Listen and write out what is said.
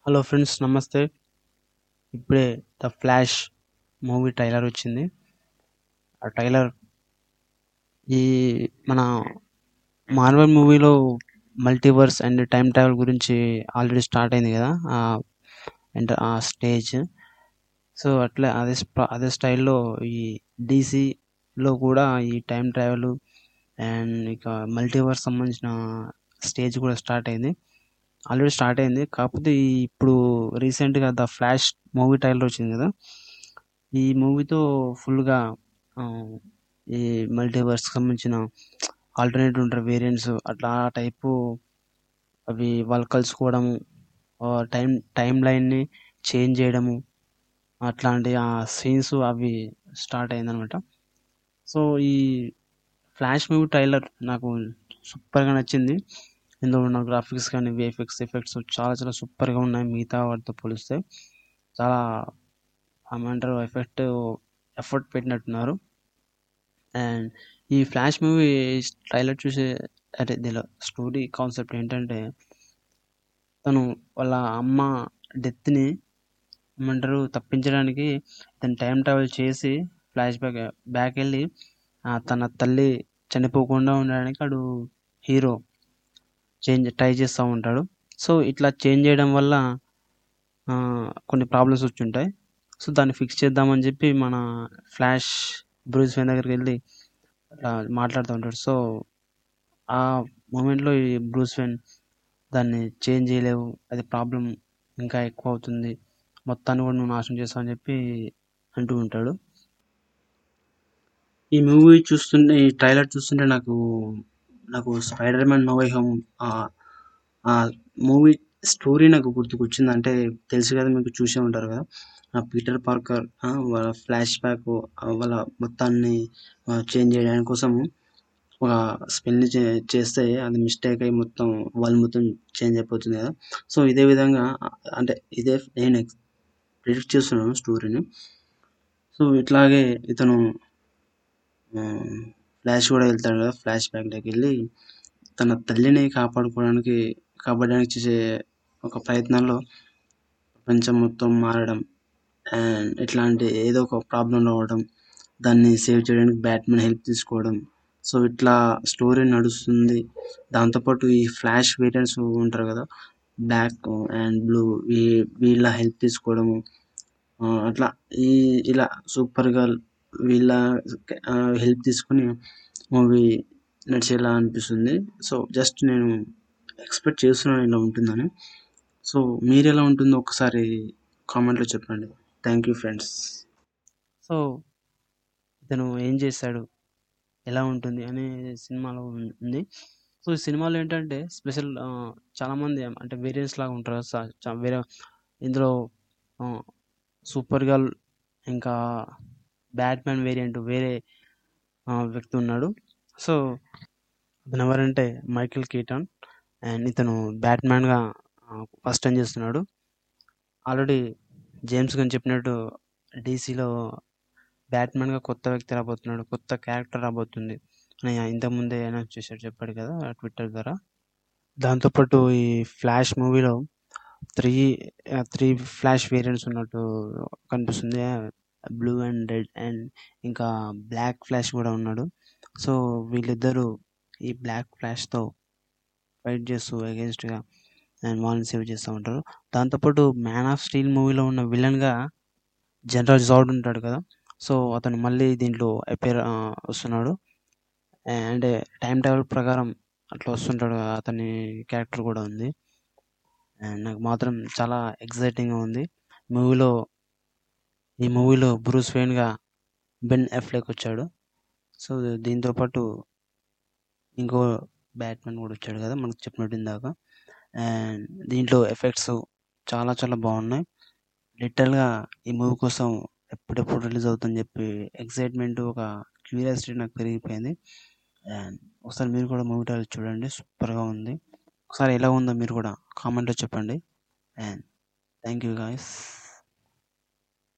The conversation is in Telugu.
హలో ఫ్రెండ్స్ నమస్తే ఇప్పుడే ద ఫ్లాష్ మూవీ ట్రైలర్ వచ్చింది ఆ ట్రైలర్ ఈ మన మార్వెల్ మూవీలో మల్టీవర్స్ అండ్ టైం ట్రావెల్ గురించి ఆల్రెడీ స్టార్ట్ అయింది కదా అండ్ ఆ స్టేజ్ సో అట్లా అదే స్ప- అదే స్టైల్లో ఈ డీసీలో కూడా ఈ టైం ట్రావెల్ అండ్ ఇక మల్టీవర్స్ సంబంధించిన స్టేజ్ కూడా స్టార్ట్ అయింది ఆల్రెడీ స్టార్ట్ అయింది కాకపోతే ఈ ఇప్పుడు రీసెంట్గా ద ఫ్లాష్ మూవీ ట్రైలర్ వచ్చింది కదా ఈ మూవీతో ఫుల్గా ఈ మల్టీవర్స్కి సంబంధించిన ఆల్టర్నేటివ్ ఉంటారు వేరియంట్స్ అట్లా ఆ టైపు అవి వాళ్ళు కలుసుకోవడము టైం టైం లైన్ని చేంజ్ చేయడము అట్లాంటి ఆ సీన్స్ అవి స్టార్ట్ అయిందనమాట సో ఈ ఫ్లాష్ మూవీ ట్రైలర్ నాకు సూపర్గా నచ్చింది ఇందులో ఉన్న గ్రాఫిక్స్ కానీ విఎఫ్ఎక్స్ ఎఫెక్ట్స్ చాలా చాలా సూపర్గా ఉన్నాయి మిగతా వాటితో పోలిస్తే చాలా ఏమంటారు ఎఫెక్ట్ ఎఫర్ట్ పెట్టినట్టున్నారు అండ్ ఈ ఫ్లాష్ మూవీ ట్రైలర్ చూసే అంటే దీనిలో స్టోరీ కాన్సెప్ట్ ఏంటంటే తను వాళ్ళ అమ్మ డెత్ని ఏమంటారు తప్పించడానికి తను టైం ట్రావెల్ చేసి ఫ్లాష్ బ్యాక్ బ్యాక్ వెళ్ళి ఆ, తన తల్లి చనిపోకుండా ఉండడానికి వాడు హీరో చేంజ్ ట్రై చేస్తూ ఉంటాడు సో ఇట్లా చేంజ్ చేయడం వల్ల ఆ, కొన్ని ప్రాబ్లమ్స్ వచ్చి ఉంటాయి సో దాన్ని ఫిక్స్ చేద్దామని చెప్పి మన ఫ్లాష్ బ్రూస్ వెన్ దగ్గరికి వెళ్ళి అట్లా మాట్లాడుతూ ఉంటాడు సో ఆ మూమెంట్లో ఈ బ్రూస్ వెన్ దాన్ని చేంజ్ చేయలేవు అది ప్రాబ్లం ఇంకా ఎక్కువ అవుతుంది మొత్తాన్ని కూడా నువ్వు నాశనం చేస్తావు అని చెప్పి అంటూ ఉంటాడు ఈ మూవీ చూస్తుంటే ఈ ట్రైలర్ చూస్తుంటే నాకు నాకు Spider Man no way home ఆ మూవీ స్టోరీ నాకు గుర్తుకొచ్చింది అంటే తెలుసు కదా మీకు చూసే ఉంటారు కదా ఆ పీటర్ పార్కర్ ఆ, వాళ్ళ ఫ్లాష్ బ్యాక్ వాళ్ళ మొత్తాన్ని చేంజ్ చేయడానికి కోసం ఒక స్పెల్ చేస్తే అది మిస్టేక్ అయ్యి మొత్తం వాళ్ళు మొత్తం చేంజ్ అయిపోతుంది కదా సో ఇదే విధంగా ఆ, అంటే ఇదే నేను ప్రిడిక్ట్ చేస్తున్నాను స్టోరీని సో ఇట్లాగే ఇతను ఆ, ఫ్లాష్ కూడా వెళ్తాడు కదా ఫ్లాష్ బ్యాక్లోకి వెళ్ళి తన తల్లిని కాపాడుకోవడానికి కాపాడడానికి చేసే ఒక ప్రయత్నంలో ప్రపంచం మొత్తం మారడం అండ్ ఇట్లాంటి ఏదో ఒక ప్రాబ్లం రావడం దాన్ని సేవ్ చేయడానికి బ్యాట్మెన్ హెల్ప్ తీసుకోవడం సో ఇట్లా స్టోరీ నడుస్తుంది దాంతోపాటు ఈ ఫ్లాష్ వేరియంట్స్ ఉంటారు కదా బ్లాక్ అండ్ బ్లూ ఈ వీళ్ళ హెల్ప్ తీసుకోవడము ఆ, అట్లా ఈ ఇలా సూపర్ గర్ల్ వీళ్ళ హెల్ప్ తీసుకుని మూవీ నడిచేలా అనిపిస్తుంది సో జస్ట్ నేను ఎక్స్పెక్ట్ చేస్తున్నాను ఇలా ఉంటుందని సో మీరు ఎలా ఉంటుందో ఒకసారి కామెంట్లో చెప్పండి థ్యాంక్ యూ ఫ్రెండ్స్ సో ఇతను ఏం చేశాడు ఎలా ఉంటుంది అనే సినిమాలో ఉంది సో ఈ సినిమాలో ఏంటంటే స్పెషల్ చాలామంది అంటే వేరియంట్స్ లాగా ఉంటారు స- చా- వేరే ఇందులో సూపర్ గర్ల్ ఇంకా బ్యాట్మ్యాన్ వేరియంట్ వేరే ఆ, వ్యక్తి ఉన్నాడు సో అతను ఎవరంటే మైకిల్ కీటన్ అండ్ ఇతను బ్యాట్మ్యాన్గా ఫస్ట్ టైం చేస్తున్నాడు ఆల్రెడీ జేమ్స్ గన్ చెప్పినట్టు డీసీలో బ్యాట్మ్యాన్గా కొత్త వ్యక్తి రాబోతున్నాడు కొత్త క్యారెక్టర్ రాబోతుంది అని ఇంతకుముందే అనౌన్స్ చేశాడు చెప్పాడు కదా ట్విట్టర్ ద్వారా దాంతోపాటు ఈ ఫ్లాష్ మూవీలో త్రీ త్రీ ఫ్లాష్ వేరియంట్స్ ఉన్నట్టు కనిపిస్తుంది బ్లూ అండ్ రెడ్ అండ్ ఇంకా బ్లాక్ ఫ్లాష్ కూడా ఉన్నాడు సో వీళ్ళిద్దరూ ఈ బ్లాక్ ఫ్లాష్తో ఫైట్ చేస్తూ అగేన్స్ట్గా అండ్ వాళ్ళని సేవ్ చేస్తూ ఉంటారు దాంతోపాటు మ్యాన్ ఆఫ్ స్టీల్ మూవీలో ఉన్న విలన్గా జనరల్ జార్డ్ ఉంటాడు కదా సో అతను మళ్ళీ దీంట్లో అపేర్ వస్తున్నాడు అండ్ టైం ట్రావెల్ ప్రకారం అట్లా వస్తుంటాడు కదా, అతని క్యారెక్టర్ కూడా ఉంది అండ్ నాకు మాత్రం చాలా ఎగ్జైటింగ్గా ఉంది మూవీలో ఈ మూవీలో బ్రూస్ వెయిన్గా బెన్ ఎఫ్లెక్ వచ్చాడు సో దీంతో పాటు ఇంకో బ్యాట్మెన్ కూడా వచ్చాడు కదా మనకు చెప్పినట్టు ఇందాక అండ్ దీంట్లో ఎఫెక్ట్స్ చాలా చాలా బాగున్నాయి లిటరల్గా ఈ మూవీ కోసం ఎప్పుడెప్పుడు రిలీజ్ అవుతుందని చెప్పి ఎక్సైట్మెంట్ ఒక క్యూరియాసిటీ నాకు పెరిగిపోయింది అండ్ ఒకసారి మీరు కూడా మూవీ ట్రైలర్ చూడండి సూపర్గా ఉంది ఒకసారి ఎలా ఉందో మీరు కూడా కామెంట్లో చెప్పండి అండ్ థ్యాంక్ యూ గాయస్